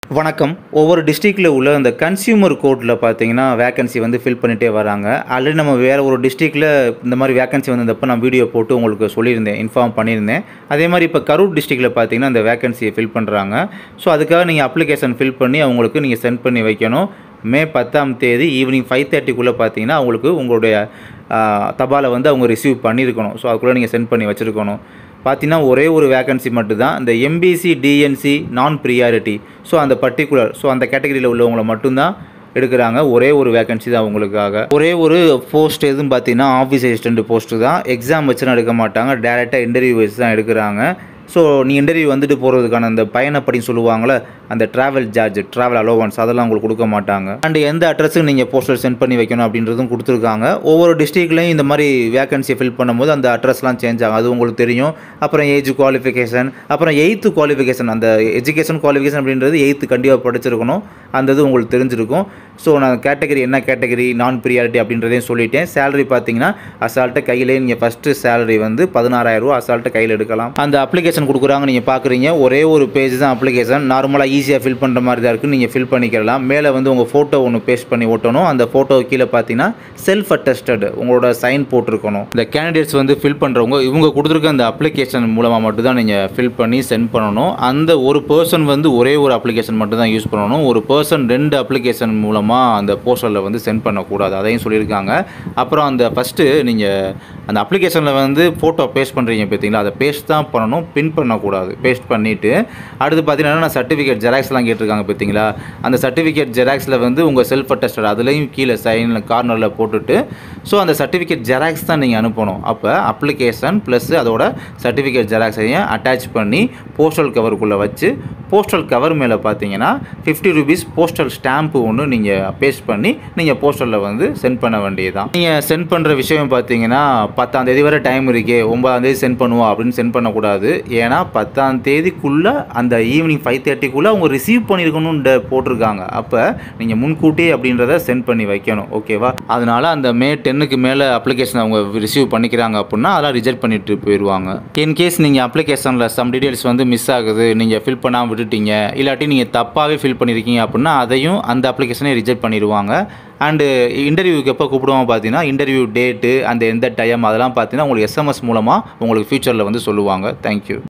வணக்கம் ஒவ்வொரு டிஸ்ட்ரிக்டில் உள்ள இந்த கன்சியூமர் கோர்ட்டில் பார்த்தீங்கன்னா வேகன்சி வந்து ஃபில் பண்ணிகிட்டே வராங்க ஆல்ரெடி நம்ம வேறு ஒரு டிஸ்ட்ரிக்டில் இந்த மாதிரி வேகன்சி வந்தப்போ நான் வீடியோ போட்டு உங்களுக்கு சொல்லியிருந்தேன் இன்ஃபார்ம் பண்ணியிருந்தேன் அதே மாதிரி இப்போ கரூர் டிஸ்ட்ரிக்டில் பார்த்தீங்கன்னா இந்த வேகன்சியை ஃபில் பண்ணுறாங்க ஸோ அதுக்காக நீங்கள் அப்ளிகேஷன் ஃபில் பண்ணி அவங்களுக்கு நீங்கள் சென்ட் பண்ணி வைக்கணும் மே பத்தாம் தேதி ஈவினிங் ஃபைவ் தேர்ட்டிக்குள்ளே பார்த்தீங்கன்னா அவங்களுக்கு உங்களுடைய தபாலை வந்து அவங்க ரிசீவ் பண்ணியிருக்கணும் ஸோ அதுக்குள்ளே நீங்கள் சென்ட் பண்ணி வச்சுருக்கணும் பார்த்தீங்கன்னா ஒரே ஒரு வேகன்சி மட்டும்தான் இந்த எம்பிசி டிஎன்சி நான் ப்ரியாரிட்டி ஸோ அந்த பர்டிகுலர் ஸோ அந்த கேட்டகரியில் உள்ளவங்கள மட்டும்தான் எடுக்கிறாங்க ஒரே ஒரு வேகன்சி தான் அவங்களுக்காக ஒரே ஒரு போஸ்ட் எதுவும் பார்த்தீங்கன்னா ஆஃபீஸ் அசிஸ்டண்ட் போஸ்ட்டு தான் எக்ஸாம் வச்சுலாம் எடுக்க மாட்டாங்க டேரெக்டாக இன்டர்வியூ வச்சு தான் எடுக்கிறாங்க ஸோ நீ இன்டர்வியூ வந்துட்டு போகிறதுக்கான அந்த பயணப்படின்னு சொல்லுவாங்களே அந்த ட்ராவல் சார்ஜ் ட்ராவல் அலோவன்ஸ் அதெல்லாம் உங்களுக்கு கொடுக்க மாட்டாங்க அண்ட் எந்த அட்ரஸுக்கு நீங்கள் போஸ்டர் சென்ட் பண்ணி வைக்கணும் அப்படின்றதும் கொடுத்துருக்காங்க ஒவ்வொரு டிஸ்ட்ரிக்ட்லையும் இந்த மாதிரி வேகன்சியை ஃபில் பண்ணும்போது அந்த அட்ரஸ்லாம் சேஞ்ச் ஆகும் அது உங்களுக்கு தெரியும் அப்புறம் ஏஜ் குவாலிஃபிகேஷன் அப்புறம் எயித்து குவாலிஃபிகேஷன் அந்த எஜுகேஷன் குவாலிஃபிகேஷன் அப்படின்றது எயித்து கண்டிப்பாக படிச்சிருக்கணும் அந்த இது உங்களுக்கு தெரிஞ்சிருக்கும் ஸோ நான் கேட்டகரி என்ன கேட்டகரி நான் ப்ரியாரிட்டி அப்படின்றதையும் சொல்லிட்டேன் சேலரி பார்த்தீங்கன்னா அசால்ட்டை கையிலே நீங்கள் ஃபஸ்ட்டு சேலரி வந்து பதினாறாயிரரூவா அசால்ட்டை கையில் எடுக்கலாம் அந்த அப்ளிகேஷன் கொடுக்குறாங்க நீங்கள் பார்க்குறீங்க ஒரே ஒரு பேஜ் தான் அப்ளிகேஷன் நார்மலாக ஈஸியாக ஃபில் பண்ணுற மாதிரி தான் இருக்குது நீங்கள் ஃபில் பண்ணிக்கலாம் மேலே வந்து உங்கள் ஃபோட்டோ ஒன்று பேஸ்ட் பண்ணி ஓட்டணும் அந்த ஃபோட்டோ கீழே பார்த்தீங்கன்னா செல்ஃப் அட்டஸ்டட் உங்களோட சைன் போட்டிருக்கணும் இந்த கேண்டிடேட்ஸ் வந்து ஃபில் பண்ணுறவங்க இவங்க கொடுத்துருக்க அந்த அப்ளிகேஷன் மூலமாக மட்டும் தான் நீங்கள் ஃபில் பண்ணி சென்ட் பண்ணணும் அந்த ஒரு பர்சன் வந்து ஒரே ஒரு அப்ளிகேஷன் மட்டும் தான் யூஸ் பண்ணணும் ஒரு பர்சன் ரெண்டு அப்ளிகேஷன் மூலமாக அந்த போஸ்டரில் வந்து சென்ட் பண்ணக்கூடாது அதையும் சொல்லியிருக்காங்க அப்புறம் அந்த ஃபஸ்ட்டு நீங்கள் அந்த அப்ளிகேஷனில் வந்து ஃபோட்டோ பேஸ்ட் பண்ணுறீங்க பார்த்தீங்களா அதை பேஸ்ட் தான் பண்ணணும் பின் பண்ணக்கூடாது பேஸ்ட் பண்ணிவிட்டு அடுத்து பார்த்தீங்கன்னா சர்டிஃபிகேட் ஜெராக்ஸ்லாம் கேட்டிருக்காங்க பார்த்தீங்களா அந்த சர்டிஃபிகேட் ஜெராக்ஸில் வந்து உங்கள் செல்ஃப் அட்டஸ்டட் அதுலேயும் கீழே சைனில் கார்னரில் போட்டுட்டு ஸோ அந்த சர்டிஃபிகேட் ஜெராக்ஸ் தான் நீங்கள் அனுப்பணும் அப்போ அப்ளிகேஷன் ப்ளஸ் அதோட சர்டிஃபிகேட் ஜெராக்ஸையும் அட்டாச் பண்ணி போஸ்டல் கவருக்குள்ளே வச்சு போஸ்டல் கவர் மேலே பார்த்தீங்கன்னா ஃபிஃப்டி ருபீஸ் போஸ்டல் ஸ்டாம்ப்பு ஒன்று நீங்கள் பேஸ்ட் பண்ணி நீங்கள் போஸ்டலில் வந்து சென்ட் பண்ண வேண்டியதுதான் நீங்கள் சென்ட் பண்ணுற விஷயம் பார்த்தீங்கன்னா பத்தாம் தேதி வரை டைம் இருக்கே ஒன்பதாம் தேதி சென்ட் பண்ணுவோம் அப்படின்னு சென்ட் பண்ணக்கூடாது ஏன்னா பத்தாம் தேதிக்குள்ளே அந்த ஈவினிங் ஃபைவ் தேர்ட்டிக்குள்ளே அவங்க ரிசீவ் பண்ணியிருக்கணும்னு போட்டிருக்காங்க அப்போ நீங்கள் முன்கூட்டியே அப்படின்றத சென்ட் பண்ணி வைக்கணும் ஓகேவா அதனால் அந்த மே டென்னுக்கு மேலே அப்ளிகேஷன் அவங்க ரிசீவ் பண்ணிக்கிறாங்க அப்படின்னா அதெல்லாம் ரிஜெக்ட் பண்ணிட்டு போயிடுவாங்க இன்கேஸ் நீங்கள் அப்ளிகேஷனில் சம் டீடைல்ஸ் வந்து மிஸ் ஆகுது நீங்கள் ஃபில் பண்ணாமல் விட்டுட்டீங்க இல்லாட்டி நீங்கள் தப்பாகவே ஃபில் பண்ணியிருக்கீங்க அப்படின்னா அதையும் அந்த அப்ளிகேஷனே ரிஜெக்ட் பண்ணிடுவாங்க அண்டு இன்டர்வியூக்கு எப்போ கூப்பிடுவாங்க பார்த்தீங்கன்னா இன்டர்வியூ டேட்டு அந்த எந்த டைம் அதெல்லாம் பார்த்தீங்கன்னா உங்களுக்கு எஸ்எம்எஸ் மூலமாக உங்களுக்கு ஃபியூச்சரில் வந்து சொல்லுவாங்க தேங்க்யூ